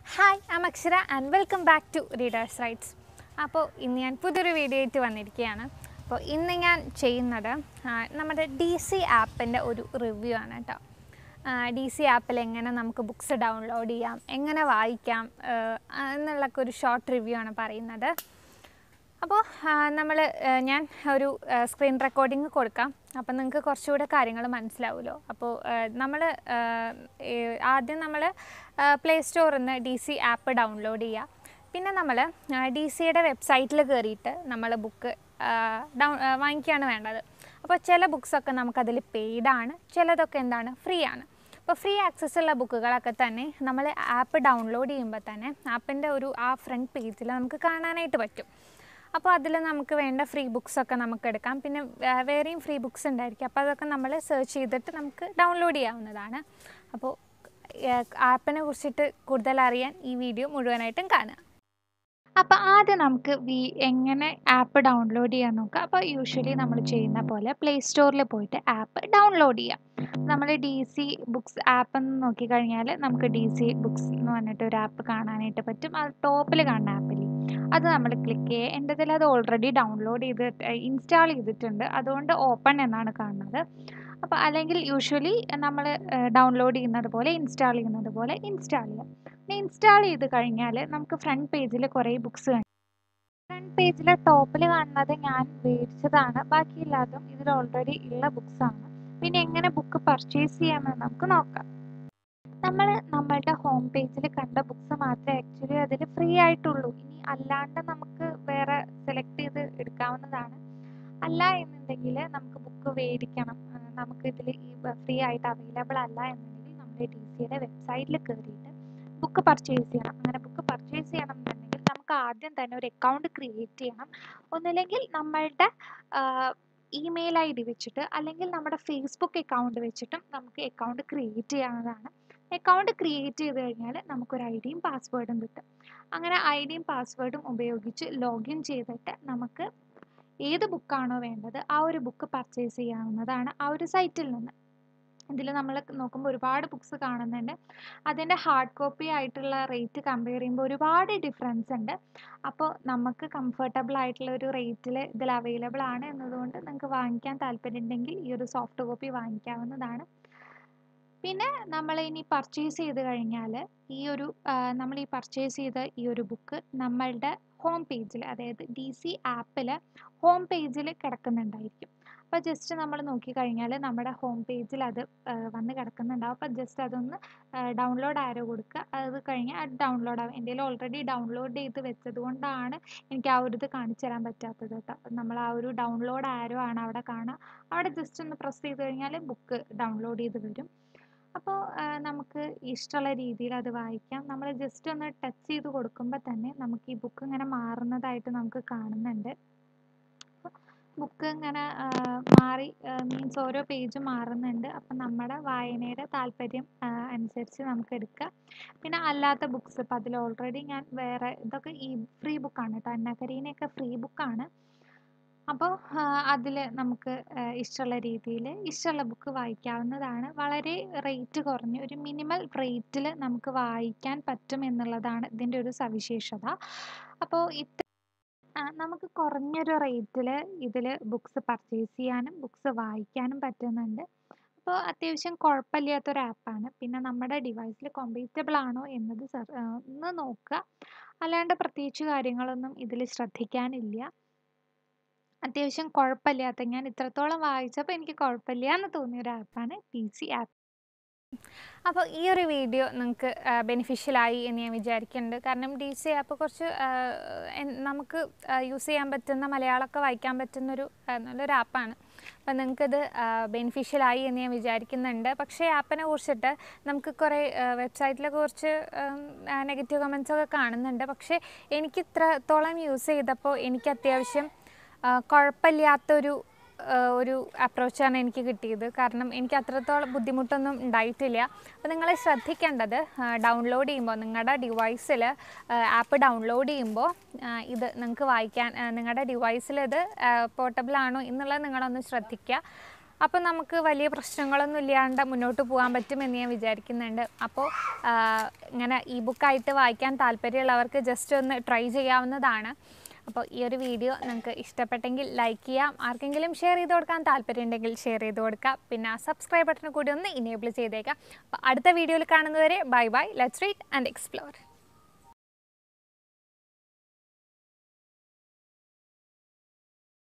hi am Akshara and welcome back to readers writes അപ്പോൾ ഇന്ന് ഞാൻ പുതിയൊരു വീഡിയോ ആയിട്ട് വന്നിരിക്കുകയാണ് അപ്പോൾ ഇന്ന് ഞാൻ ചെയ്യുന്നത് ആ, നമ്മുടെ ഡി സി ആപ്പിൻ്റെ ഒരു റിവ്യൂ ആണ് കേട്ടോ ഡി സി ആപ്പിൽ എങ്ങനെ നമുക്ക് ബുക്സ് ഡൗൺലോഡ് ചെയ്യാം എങ്ങനെ വായിക്കാം ആ, എന്നുള്ളൊക്കെ ഒരു ഷോർട്ട് റിവ്യൂ ആണ് പറയുന്നത് അപ്പോൾ നമ്മൾ ഞാൻ ഒരു സ്ക്രീൻ റെക്കോർഡിംഗ് കൊടുക്കാം അപ്പോൾ നിങ്ങൾക്ക് കുറച്ചുകൂടെ കാര്യങ്ങൾ മനസ്സിലാവുമല്ലോ അപ്പോൾ നമ്മൾ ആദ്യം നമ്മൾ പ്ലേ സ്റ്റോറിൽ നിന്ന് ഡി സി ആപ്പ് ഡൗൺലോഡ് ചെയ്യുക പിന്നെ നമ്മൾ ഡി സിയുടെ വെബ്സൈറ്റിൽ കയറിയിട്ട് നമ്മൾ ബുക്ക് ഡൗൺ വാങ്ങിക്കുകയാണ് വേണ്ടത് അപ്പോൾ ചില ബുക്സൊക്കെ നമുക്കതിൽ പെയ്ഡാണ് ചിലതൊക്കെ എന്താണ് ഫ്രീ ആണ് അപ്പോൾ ഫ്രീ ആക്സസ് ഉള്ള ബുക്കുകളൊക്കെ തന്നെ നമ്മൾ ആപ്പ് ഡൗൺലോഡ് ചെയ്യുമ്പോൾ തന്നെ ആപ്പിൻ്റെ ഒരു ആ ഫ്രണ്ട് പേജിൽ നമുക്ക് കാണാനായിട്ട് പറ്റും അപ്പോൾ അതിൽ നമുക്ക് വേണ്ട ഫ്രീ ബുക്സ് ഒക്കെ നമുക്ക് എടുക്കാം പിന്നെ വേ- വേറെയും ഫ്രീ ബുക്സ് ഉണ്ടായിരിക്കും അപ്പോൾ അതൊക്കെ നമ്മൾ സെർച്ച് ചെയ്തിട്ട് നമുക്ക് ഡൗൺലോഡ് ചെയ്യാവുന്നതാണ് അപ്പോൾ ആപ്പിനെ കുറിച്ചിട്ട് കൂടുതൽ അറിയാൻ ഈ വീഡിയോ മുഴുവനായിട്ടും കാണുക അപ്പോൾ ആദ്യം നമുക്ക് വി എങ്ങനെ ആപ്പ് ഡൗൺലോഡ് ചെയ്യാൻ നോക്കാം അപ്പോൾ യൂഷ്വലി നമ്മൾ ചെയ്യുന്ന പോലെ പ്ലേ സ്റ്റോറിൽ പോയിട്ട് ആപ്പ് ഡൗൺലോഡ് ചെയ്യാം നമ്മൾ ഡി സി ബുക്സ് ആപ്പ് എന്ന് നോക്കിക്കഴിഞ്ഞാൽ നമുക്ക് ഡി സി ബുക്സ് എന്ന് പറഞ്ഞിട്ട് ഒരു ആപ്പ് കാണാനായിട്ട് പറ്റും അത് ടോപ്പിൽ കാണുന്ന ആപ്പിൽ അത് നമ്മൾ ക്ലിക്ക് ചെയ്യുക എൻ്റെ ഇതിൽ അത് ഓൾറെഡി ഡൗൺലോഡ് ചെയ്ത് ഇൻസ്റ്റാൾ ചെയ്തിട്ടുണ്ട് അതുകൊണ്ട് ഓപ്പൺ എന്നാണ് കാണുന്നത് അപ്പോൾ അല്ലെങ്കിൽ യൂഷ്വലി നമ്മൾ ഡൗൺലോഡ് ചെയ്യുന്നത് പോലെ ഇൻസ്റ്റാൾ ചെയ്യുന്നത് പോലെ ഇൻസ്റ്റാൾ ചെയ്യാം പിന്നെ ഇൻസ്റ്റാൾ ചെയ്ത് കഴിഞ്ഞാൽ നമുക്ക് ഫ്രണ്ട് പേജിൽ കുറേ ബുക്സ് കാണും ഫ്രണ്ട് പേജിലെ ടോപ്പിൽ കാണുന്നത് ഞാൻ മേടിച്ചതാണ് ബാക്കിയെല്ലാതും ഇതിൽ ഓൾറെഡി ഉള്ള ബുക്സ് ആണ് പിന്നെ എങ്ങനെ ബുക്ക് പർച്ചേസ് ചെയ്യാമെന്ന് നമുക്ക് നോക്കാം നമ്മൾ നമ്മളുടെ ഹോം പേജിൽ കണ്ട ബുക്സ് മാത്രമേ ആക്ച്വലി അതിൽ ഫ്രീ ആയിട്ടുള്ളൂ ഇനി അല്ലാണ്ട് നമുക്ക് വേറെ സെലക്ട് ചെയ്ത് എടുക്കാവുന്നതാണ് അല്ല എന്നുണ്ടെങ്കിൽ നമുക്ക് ബുക്ക് മേടിക്കണം ആ, നമുക്ക് ഇതിൽ ഈ ഫ്രീ ആയിട്ട് അവൈലബിൾ അല്ല എന്നുണ്ടെങ്കിൽ നമ്മുടെ ഡി സിയുടെ വെബ്സൈറ്റിൽ കയറിയിട്ട് ബുക്ക് പർച്ചേസ് ചെയ്യണം അങ്ങനെ ബുക്ക് പർച്ചേസ് ചെയ്യണം എന്നുണ്ടെങ്കിൽ നമുക്ക് ആദ്യം തന്നെ ഒരു അക്കൗണ്ട് ക്രിയേറ്റ് ചെയ്യണം ഒന്നില്ലെങ്കിൽ നമ്മളുടെ ഇമെയിൽ ഐ ഡി വെച്ചിട്ട് അല്ലെങ്കിൽ നമ്മുടെ ഫേസ്ബുക്ക് അക്കൗണ്ട് വെച്ചിട്ടും നമുക്ക് അക്കൗണ്ട് ക്രിയേറ്റ് ചെയ്യാവുന്നതാണ് അക്കൗണ്ട് ക്രിയേറ്റ് ചെയ്ത് കഴിഞ്ഞാൽ നമുക്കൊരു ഐ ഡിയും പാസ്വേഡും കിട്ടും അങ്ങനെ ഐ ഡിയും പാസ്വേഡും ഉപയോഗിച്ച് ലോഗിൻ ചെയ്തിട്ട് നമുക്ക് ഏത് ബുക്കാണോ വേണ്ടത് ആ ഒരു ബുക്ക് പർച്ചേസ് ചെയ്യാവുന്നതാണ് ആ ഒരു സൈറ്റിൽ നിന്ന് ഇതിൽ നമ്മൾ നോക്കുമ്പോൾ ഒരുപാട് ബുക്സ് കാണുന്നുണ്ട് അതിൻ്റെ ഹാർഡ് കോപ്പി ആയിട്ടുള്ള റേറ്റ് കമ്പയർ ചെയ്യുമ്പോൾ ഒരുപാട് ഡിഫറൻസ് ഉണ്ട് അപ്പോൾ നമുക്ക് കംഫർട്ടബിൾ ആയിട്ടുള്ള ഒരു റേറ്റിൽ ഇതിൽ അവൈലബിൾ ആണ് എന്നതുകൊണ്ട് നിങ്ങൾക്ക് വാങ്ങിക്കാൻ താല്പര്യമുണ്ടെങ്കിൽ ഈ ഒരു സോഫ്റ്റ് കോപ്പി വാങ്ങിക്കാവുന്നതാണ് പിന്നെ നമ്മൾ ഇനി പർച്ചേസ് ചെയ്ത് കഴിഞ്ഞാൽ ഈ ഒരു നമ്മൾ ഈ പർച്ചേസ് ചെയ്ത ഈ ഒരു ബുക്ക് നമ്മളുടെ ഹോം പേജിൽ അതായത് ഡി സി ആപ്പിൽ ഹോം പേജിൽ കിടക്കുന്നുണ്ടായിരിക്കും അപ്പോൾ ജസ്റ്റ് നമ്മൾ നോക്കിക്കഴിഞ്ഞാൽ നമ്മുടെ ഹോം പേജിൽ അത് ആ, വന്ന് കിടക്കുന്നുണ്ടാവും അപ്പോൾ ജസ്റ്റ് അതൊന്ന് ഡൗൺലോഡ് ആരോ കൊടുക്കുക അത് കഴിഞ്ഞാൽ അത് ഡൗൺലോഡ് ആവും എൻ്റെ ഓൾറെഡി ഡൗൺലോഡ് ചെയ്ത് വെച്ചത് കൊണ്ടാണ് എനിക്ക് ആ ഒരു ഇത് കാണിച്ചു തരാൻ പറ്റാത്തത് കേട്ടോ അപ്പം നമ്മൾ ആ ഒരു ഡൗൺലോഡ് ആരോ ആണ് അവിടെ കാണുക അവിടെ ജസ്റ്റ് ഒന്ന് പ്രസ് ചെയ്ത് കഴിഞ്ഞാൽ ബുക്ക് ഡൗൺലോഡ് ചെയ്ത് വരും അപ്പോൾ നമുക്ക് ഇഷ്ടമുള്ള രീതിയിൽ അത് വായിക്കാം നമ്മൾ ജസ്റ്റ് ഒന്ന് ടച്ച് ചെയ്ത് കൊടുക്കുമ്പോൾ തന്നെ നമുക്ക് ഈ ബുക്ക് ഇങ്ങനെ മാറുന്നതായിട്ട് നമുക്ക് കാണുന്നുണ്ട് ബുക്ക് ഇങ്ങനെ ആ, മാറി മീൻസ് ഓരോ പേജ് മാറുന്നുണ്ട് അപ്പം നമ്മുടെ വായനയുടെ താല്പര്യം ആ, അനുസരിച്ച് നമുക്ക് എടുക്കാം പിന്നെ അല്ലാത്ത ബുക്സ് ഇപ്പം അതിൽ ഓൾറെഡി ഞാൻ വേറെ ഇതൊക്കെ ഈ ഫ്രീ ബുക്കാണ് കേട്ടോ അന്നകരീനൊക്കെ ഫ്രീ ബുക്കാണ് അപ്പോൾ അതിൽ നമുക്ക് ആ, ഇഷ്ടമുള്ള രീതിയിൽ ഇഷ്ടമുള്ള ബുക്ക് വായിക്കാവുന്നതാണ് വളരെ റേറ്റ് കുറഞ്ഞ് ഒരു മിനിമൽ റേറ്റിൽ നമുക്ക് വായിക്കാൻ പറ്റും എന്നുള്ളതാണ് ഇതിൻ്റെ ഒരു സവിശേഷത അപ്പോൾ ഇത് ആ, നമുക്ക് കുറഞ്ഞൊരു റേറ്റിൽ ഇതിൽ ബുക്സ് പർച്ചേസ് ചെയ്യാനും ബുക്സ് വായിക്കാനും പറ്റുന്നുണ്ട് അപ്പോൾ അത്യാവശ്യം കുഴപ്പമില്ലാത്തൊരു ആപ്പാണ് പിന്നെ നമ്മുടെ ഡിവൈസിൽ കോമ്പേറ്റബിൾ ആണോ എന്നത് സർ ആ, ഒന്ന് നോക്കുക അല്ലാണ്ട് പ്രത്യേകിച്ച് കാര്യങ്ങളൊന്നും ഇതിൽ ശ്രദ്ധിക്കാനില്ല അത്യാവശ്യം കുഴപ്പമില്ലാത്ത ഞാൻ ഇത്രത്തോളം വായിച്ചപ്പോൾ എനിക്ക് കുഴപ്പമില്ല എന്ന് തോന്നിയ ഒരു ആപ്പാണ് പി സി ആപ്പ് അപ്പോൾ ഈ ഒരു വീഡിയോ നിങ്ങൾക്ക് ബെനിഫിഷ്യലായി എന്ന് ഞാൻ വിചാരിക്കുന്നുണ്ട് കാരണം ഡി സി ആപ്പ് കുറച്ച് ആ, എൻ- നമുക്ക് യൂസ് ചെയ്യാൻ പറ്റുന്ന മലയാളമൊക്കെ വായിക്കാൻ പറ്റുന്നൊരു ആ, നല്ലൊരു ആപ്പാണ് അപ്പം നിങ്ങൾക്കിത് ബെനിഫിഷ്യലായി എന്ന് ഞാൻ വിചാരിക്കുന്നുണ്ട് പക്ഷേ ആപ്പിനെ കുറിച്ചിട്ട് നമുക്ക് കുറേ വെബ്സൈറ്റിലൊക്കെ കുറച്ച് നെഗറ്റീവ് കമൻസ് ഒക്കെ കാണുന്നുണ്ട് പക്ഷേ എനിക്ക് ഇത്രത്തോളം യൂസ് ചെയ്തപ്പോൾ എനിക്ക് അത്യാവശ്യം ആ, കുഴപ്പമില്ലാത്തൊരു ആ, ഒരു അപ്രോച്ചാണ് എനിക്ക് കിട്ടിയത് കാരണം എനിക്ക് അത്രത്തോളം ബുദ്ധിമുട്ടൊന്നും ഉണ്ടായിട്ടില്ല അപ്പോൾ നിങ്ങൾ ശ്രദ്ധിക്കേണ്ടത് ഡൗൺലോഡ് ചെയ്യുമ്പോൾ നിങ്ങളുടെ ഡിവൈസിൽ ആപ്പ് ഡൗൺലോഡ് ചെയ്യുമ്പോൾ ആ, ഇത് നിങ്ങൾക്ക് വായിക്കാൻ നിങ്ങളുടെ ഡിവൈസിൽ ഇത് പോർട്ടബിൾ ആണോ എന്നുള്ളത് നിങ്ങളൊന്ന് ശ്രദ്ധിക്കുക അപ്പോൾ നമുക്ക് വലിയ പ്രശ്നങ്ങളൊന്നും ഇല്ലാണ്ട് മുന്നോട്ട് പോകാൻ പറ്റുമെന്ന് ഞാൻ വിചാരിക്കുന്നുണ്ട് അപ്പോൾ ആ, ഇങ്ങനെ ഇ ബുക്കായിട്ട് വായിക്കാൻ താല്പര്യമുള്ളവർക്ക് ജസ്റ്റ് ഒന്ന് ട്രൈ ചെയ്യാവുന്നതാണ് അപ്പോൾ ഈ ഒരു വീഡിയോ നിങ്ങൾക്ക് ഇഷ്ടപ്പെട്ടെങ്കിൽ ലൈക്ക് ചെയ്യാം ആർക്കെങ്കിലും ഷെയർ ചെയ്ത് കൊടുക്കാൻ താല്പര്യമുണ്ടെങ്കിൽ ഷെയർ ചെയ്ത് കൊടുക്കുക പിന്നെ ആ സബ്സ്ക്രൈബ് ബട്ടൺ കൂടി ഒന്ന് ഇനേബിൾ ചെയ്തേക്കാം അപ്പോൾ അടുത്ത വീഡിയോയിൽ കാണുന്നവരെ bye bye let's read and explore